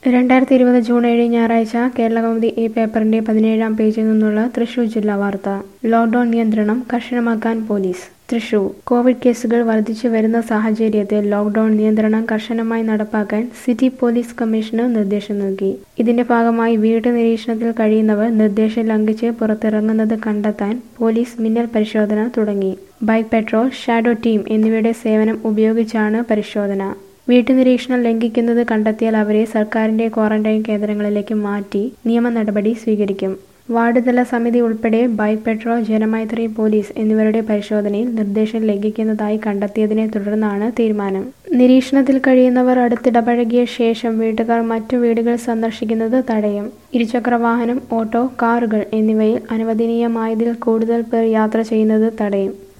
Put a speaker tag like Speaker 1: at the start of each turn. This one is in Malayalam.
Speaker 1: രണ്ടായിരത്തി ഇരുപത് ജൂൺ ഏഴ് ഞായറാഴ്ച കേരളകൗമുദി ഈ പേപ്പറിന്റെ പതിനേഴാം പേജിൽ നിന്നുള്ള തൃശൂർ ജില്ലാ വാർത്ത ലോക്ഡൌൺ നിയന്ത്രണം കർശനമാക്കാൻ പോലീസ് തൃശൂർ കോവിഡ് കേസുകൾ വർദ്ധിച്ചു വരുന്ന സാഹചര്യത്തിൽ ലോക്ഡൌൺ നിയന്ത്രണം കർശനമായി നടപ്പാക്കാൻ സിറ്റി പോലീസ് കമ്മീഷണർ നിർദ്ദേശം നൽകി ഇതിന്റെ ഭാഗമായി വീട്ടു നിരീക്ഷണത്തിൽ കഴിയുന്നവർ നിർദ്ദേശം ലംഘിച്ച് പുറത്തിറങ്ങുന്നത് കണ്ടെത്താൻ പോലീസ് മിന്നൽ പരിശോധന തുടങ്ങി ബൈക്ക് പെട്രോൾ ഷാഡോ ടീം എന്നിവയുടെ സേവനം ഉപയോഗിച്ചാണ് പരിശോധന വീട്ടുനിരീക്ഷണം ലംഘിക്കുന്നത് കണ്ടെത്തിയാൽ അവരെ സർക്കാരിന്റെ ക്വാറന്റൈൻ കേന്ദ്രങ്ങളിലേക്ക് മാറ്റി നിയമ നടപടി സ്വീകരിക്കും വാർഡ് തല സമിതി ഉൾപ്പെടെ ബൈക്ക് പെട്രോൾ ജനമൈത്രി പോലീസ് എന്നിവരുടെ പരിശോധനയിൽ നിർദ്ദേശം ലംഘിക്കുന്നതായി കണ്ടെത്തിയതിനെ തുടർന്നാണ് തീരുമാനം നിരീക്ഷണത്തിൽ കഴിയുന്നവർ അടുത്തിടപഴകിയ ശേഷം വീട്ടുകാർ മറ്റു വീടുകൾ സന്ദർശിക്കുന്നത് തടയും ഇരുചക്ര വാഹനം ഓട്ടോ കാറുകൾ എന്നിവയിൽ അനുവദനീയമായതിൽ കൂടുതൽ പേർ യാത്ര ചെയ്യുന്നത് തടയും